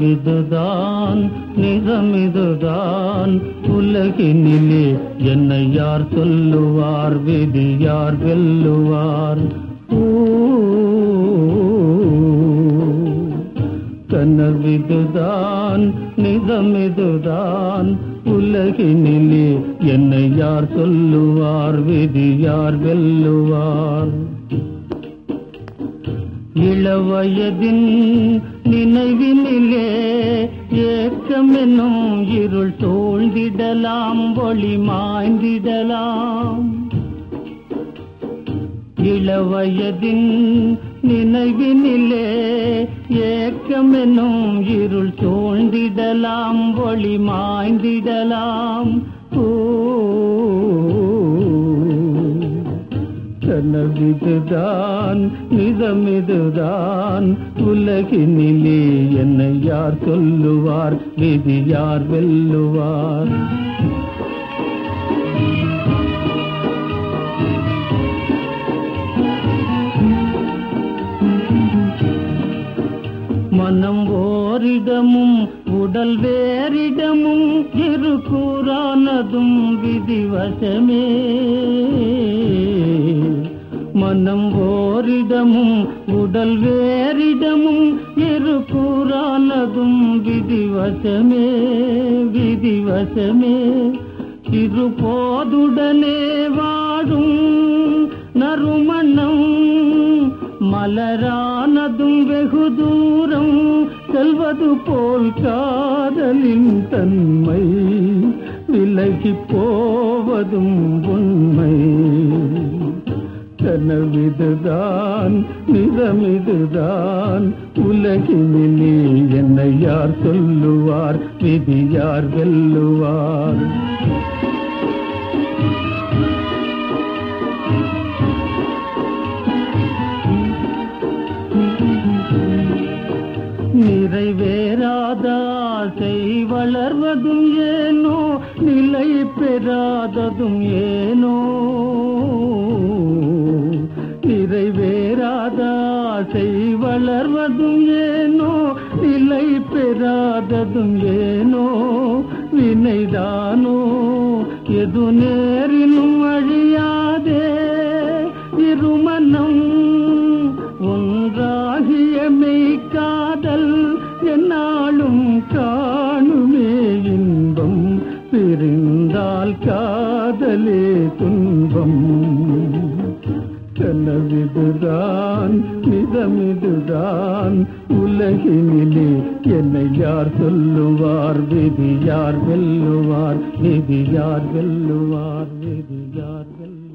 கனவிதுதான் நிஜமிதுதான் உலகினிலே என்னை யார் சொல்லுவார் விதி யார் வெல்லுவார் ஊ, கனவிதுதான் நிஜமிதுதான் உலகினிலே என்னை யார் சொல்லுவார் விதி யார் வெல்லுவார் இளவயதின் நினைவினிலே ஏக்கமெனும் இருள் தோழ்ந்திடலாம் ஒளி மாய்ந்திடலாம் இளவயதின் நினைவினிலே ஏக்கமெனும் இருள் தோழ்ந்திடலாம் ஒளி மாய்ந்திடலாம் ஓ கனவிதுதான் நிஜமிதுதான் உலகினிலே என்னை யார் சொல்லுவார் விதி யார் வெல்லுவார் மனம் ஓரிடமும் உடல் வேறிடமும் இரு கூறானதும் விதிவசமே மனம் ஓரிடமும் உடல் வேறிடமும் இரு கூறானதும் விதிவசமே விதிவசமே இரு போதுடனே வாழும் நறுமணம் மலரானதும் வெகு தூரம் செல்வது போல் காதலின் தன்மை விலகி போவதும் உண்மை கனவிதுதான் நிஜமிதுதான் உலகினிலே என்னை யார் சொல்லுவார் விதி யார் வெல்லுவார் நிறைவேறாத ஆசை வளர்வதும் ஏனோ நிலை பெறாததும் ஏனோ நிறைவேறாத ஆசை வளர்வதும் ஏனோ நிலை பெறாததும் ஏனோ வினைதானோ எது நேரினும் அழியாதே இருமனம் ஒன்றாகிய மெய்க்காதல் என்னாலும் காணுமே இன்பம் பிரிந்தால் காதலே துன்பம் கனவிதுதான் நிஜமிதுதான் உலகினிலே என்னை யார் சொல்லுவார் விதி யார் வெல்லுவார் விதி யார் வெல்லுவார் விதி யார் வெல்லுவார்